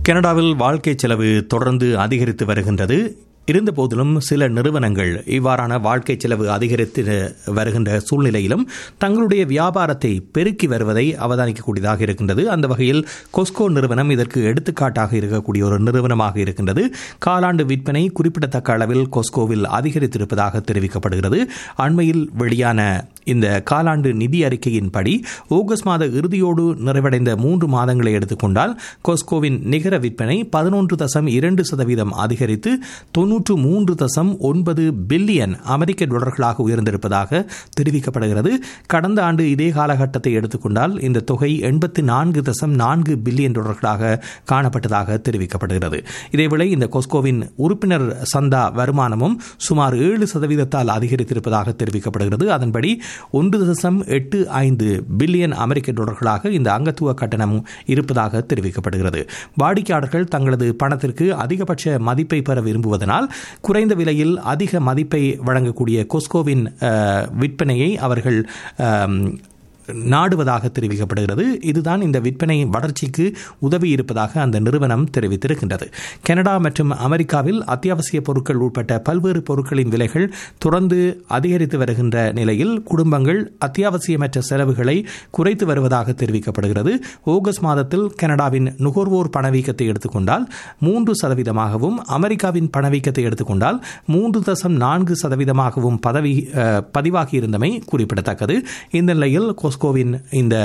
கனடாவில் வாழ்க்கை செலவு தொடர்ந்து அதிகரித்து வருகின்றது இருந்தபோதிலும் சில நிறுவனங்கள் இவ்வாறான வாழ்க்கை செலவு அதிகரித்து வருகின்ற சூழ்நிலையிலும் தங்களுடைய வியாபாரத்தை பெருக்கி வருவதை அவதானிக்கக்கூடியதாக இருக்கின்றது அந்த வகையில் கொஸ்கோ நிறுவனம் இதற்கு எடுத்துக்காட்டாக இருக்கக்கூடிய ஒரு நிறுவனமாக இருக்கின்றது காலாண்டு விற்பனை குறிப்பிடத்தக்க அளவில் கொஸ்கோவில் அதிகரித்திருப்பதாக தெரிவிக்கப்படுகிறது அண்மையில் வெளியான இந்த காலாண்டு நிதி அறிக்கையின்படி ஆகஸ்ட் மாத இறுதியோடு நிறைவடைந்த மூன்று மாதங்களை எடுத்துக்கொண்டால் கொஸ்கோவின் நிகர விற்பனை பதினொன்று தசம் இரண்டு சதவீதம் அதிகரித்து தொன்னூற்று மூன்று தசம் ஒன்பது பில்லியன் அமெரிக்க டாலர்களாக உயர்ந்திருப்பதாக தெரிவிக்கப்படுகிறது கடந்த ஆண்டு இதே காலகட்டத்தை எடுத்துக்கொண்டால் இந்த தொகை எண்பத்தி நான்கு தசம் நான்கு பில்லியன் டாலர்களாக காணப்பட்டதாக தெரிவிக்கப்படுகிறது இதேவேளை இந்த கொஸ்கோவின் உறுப்பினர் சந்தா வருமானமும் சுமார் ஏழு சதவீதத்தால் அதிகரித்திருப்பதாக தெரிவிக்கப்படுகிறது அதன்படி ஒன்று தசம் எட்டு ஐந்து பில்லியன் அமெரிக்க டாலர்களாக இந்த அங்கத்துவ கட்டணம் இருப்பதாக தெரிவிக்கப்படுகிறது வாடிக்கையாளர்கள் தங்களது பணத்திற்கு அதிகபட்ச மதிப்பை பெற விரும்புவதனால் குறைந்த விலையில் அதிக மதிப்பை வழங்கக்கூடிய கொஸ்கோவின் விற்பனையை அவர்கள் நாடுவதாக தெரிவிக்கப்படுகிறது இதுதான் இந்த விற்பனை வளர்ச்சிக்கு உதவி இருப்பதாக அந்த நிறுவனம் தெரிவித்திருக்கின்றது கனடா மற்றும் அமெரிக்காவில் அத்தியாவசிய பொருட்கள் உட்பட்ட பல்வேறு பொருட்களின் விலைகள் தொடர்ந்து அதிகரித்து வருகின்ற நிலையில் குடும்பங்கள் அத்தியாவசியமற்ற செலவுகளை குறைத்து வருவதாக தெரிவிக்கப்படுகிறது ஆகஸ்ட் மாதத்தில் கனடாவின் நுகர்வோர் பணவீக்கத்தை எடுத்துக்கொண்டால் மூன்று சதவீதமாகவும் அமெரிக்காவின் பணவீக்கத்தை எடுத்துக்கொண்டால் மூன்று தசம் நான்கு சதவீதமாகவும் பதவி பதிவாகியிருந்தமை குறிப்பிடத்தக்கது இந்த நிலையில் கோஸ்கோவின் இந்த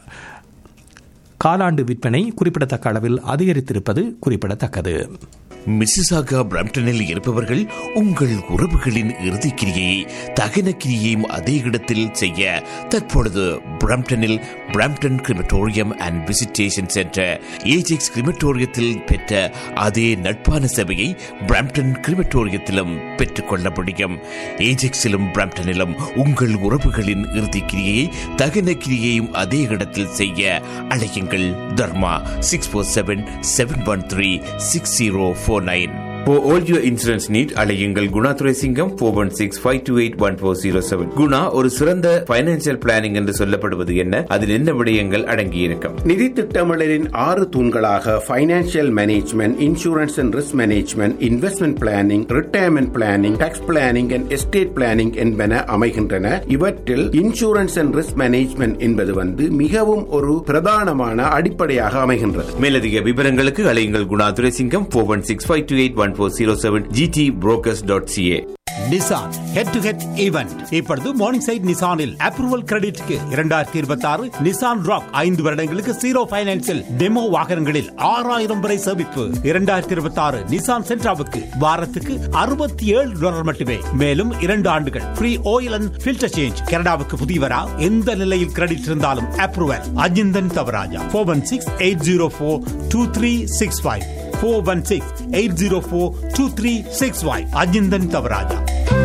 காலாண்டு விற்பனை குறிப்பிடத்தக்க அளவில் அதிகரித்திருப்பது குறிப்பிடத்தக்கது மிசிசாகா பிரம்டனில் இருப்பவர்கள் உங்கள் உறவுகளின் இறுதிக்கிரியை தகன கிரியையும் அதே இடத்தில் செய்ய தற்பொழுது பிரம்டனில் Brampton Crematorium and Visitation Centre Ajax கிரிமட்டோரியத்தில் பெற்ற அதே நட்பான சேவையை பிரம்டன் கிரிமட்டோரியத்திலும் பெற்றுக்கொள்ள முடியும் ஏஜெக்ஸிலும் பிரம்டனிலும் உங்கள் உறவுகளின் இறுதிக்கிரியை தகன கிரியையும் அதே இடத்தில் செய்ய அழையுங்கள் Dharma six four seven seven one three six zero four nine For all your insurance need, அலையுங்கள் Guna Duraisingam four one six five two eight one four zero seven Guna ஒரு சிறந்த பைனான்சியல் பிளானிங் என்று சொல்லப்படுவது என்ன அதில் என்ன விடயங்கள் அடங்கியிருக்கும் நிதி திட்டமிடலின் ஆறு தூண்களாக financial management insurance and risk management investment planning retirement planning tax planning and estate planning என்பன அமைகின்றன இவற்றில் இன்சூரன்ஸ் அண்ட் ரிஸ்க் மேனேஜ்மெண்ட் என்பது வந்து மிகவும் ஒரு பிரதானமான அடிப்படையாக அமைகின்றது மேலதிக விவரங்களுக்கு அலையுங்கள் Guna Duraisingam four one six five two eight one four zero seven GT Brokers dot CA Nissan head to head event இப்பொழுது மார்னிங் சைட் நிசானில் அப்ரூவல் கிரெடிட்க்கு இரண்டாயிரத்தி இருபத்தி ஆறு நிசான் ராக் ஐந்து வருடங்களுக்கு ஜீரோ பைனான்சியல் டெமோ வாகனங்களில் ஆறாயிரம் வரை சேமிப்பு இரண்டாயிரத்தி இருபத்தி ஆறு நிசான் சென்ட்ராவுக்கு வாரத்துக்கு அறுபத்தி ஏழு டாலர் மட்டுமே மேலும் இரண்டு ஆண்டுகள் free oil and filter change கனடாவுக்கு புதியவரா எந்த நிலையில் கிரெடிட் இருந்தாலும் approval Ajinthan Thavarajah four one six eight zero four two three six five four one six eight zero four two three six five Ajinthan Thavaraja